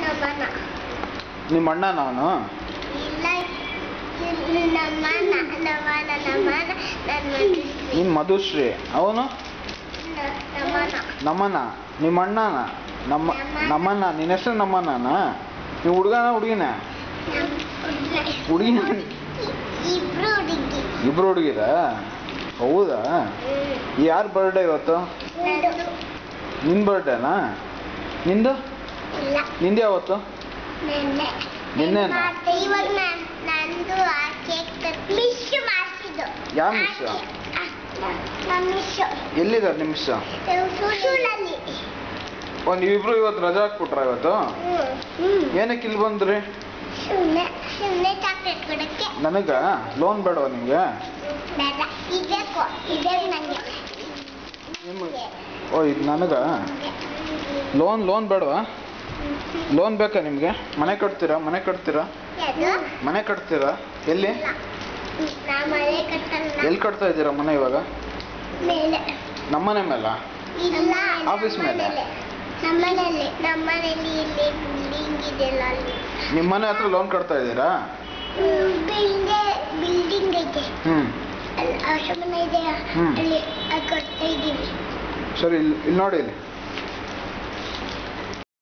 ನಮ್ಮನ ನಿಮ್ಮ ಅಣ್ಣ ನಾನು ಇಲ್ಲ ಇದು ನಮ್ಮನ ನಮ್ಮನ ನಮ್ಮನ ನನ್ನ ನಿನ್ನ ಮಧುಶ್ರೀ ಅವನು ನಮ್ಮನ ನಮ್ಮನ ನಿಮ್ಮ ಅಣ್ಣನ ನಮ್ಮ ನಮ್ಮನ್ನ ನಿನ್ನ ಹೆಸರು ನಮ್ಮಣ್ಣನ ನೀವು ಹುಡುಗನ ಹುಡುಗಿನ ಹುಡುಗಿನ ಇಬ್ರು ಹುಡುಗಿ ಇಬ್ರು ಹುಡುಗಿರ ಹೌದಾ ಯಾರ ಬರ್ಡೇ ಇವತ್ತು ನಂದು ನಿನ್ನ ಬರ್ಡೇನಾ ನಿಂದು ಇಲ್ಲ ನಿಂದು ಯಾವತ್ತು ನೆನ್ನೆ ನಿನ್ನೆನಾ? ಮತ್ತೆ ಇವಾಗ ನಾನ್ ನಂದು ಆ ಕೇಕ್ ಮಿಸ್ ಮಾಡಿಸಿದ್ದು ಯಾವ miss? ನಮ್ಮ ಮಿಸ್ ಎಲ್ಲಿದ್ದಾರೆ ನಿಮ್ಮ ಮಿಸ್ ಸ್ಕೂಲಲ್ಲಿ ಓ ನೀವಿಬ್ರು ಇವತ್ತು ರಜಾ ಹಾಕ್ಬಿಟ್ರ ಇವತ್ತು ಹ್ಮ್ ಏನಕ್ಕೆ ಇಲ್ಲಿ ಬಂದ್ರಿ ಸುಮ್ಮನೆ ಸುಮ್ಮನೆ ಚಾಕ್ಲೇಟ್ ಕೊಡಕ್ಕೆ ನನಗ ಲೋನ್ ಬೇಡವಾ ನಿಮಗೆ ಬೇಡ ಇದೇಕೋ ಇದೇ ನನಗೆ ನಿಮ್ಗೆ ಓ ಇದು ನನಗ ಲೋನ್ ಲೋನ್ ಬೇಡವಾ ಲೋನ್ ಬೇಕಾ ನಿಮಗೆ ಮನೆ ಕಟ್ತೀರಾ ಮನೆ ಕಟ್ತೀರಾ ಅದು ಮನೆ ಕಟ್ತೀರಾ ಎಲ್ಲಿ ನಾ ಮನೆ ಕಟ್ಟಲ್ಲ ಎಲ್ಲಿ ಕಟ್ತಾ ಇದ್ದೀರಾ ಮನೆ ಇವಾಗ ಮೇಲೆ ನಮ್ಮನೆ ಮೇಲ ಇಲ್ಲ ಆಫೀಸ್ ಮೇಲೆ? ನಮ್ಮನೇಲಿ ನಮ್ಮನೇಲಿ ಇಲ್ಲಿ ಬಿಲ್ಡಿಂಗ್ ಇದೆಯಲ್ಲ ಅಲ್ಲಿ ನಿಮ್ಮ ಮನೆ ಹತ್ರ ಲೋನ್ ಕಟ್ತಾ ಇದ್ದೀರಾ ಬಿಲ್ಡಿಂಗ್ ಬಿಲ್ಡಿಂಗ್ ಐತೆ ಹ್ಮ್ ಅಲ್ಲಿ ಆಶ್ರಮನ ಇದೆ ಹ್ಮ್. ಅಲ್ಲಿ ಅದು ಕೊಡ್ತಾ ಇದ್ದೀವಿ ಸರಿ ಇಲ್ಲಿ ಇಲ್ಲಿ ನೋಡಿ ಇಲ್ಲಿ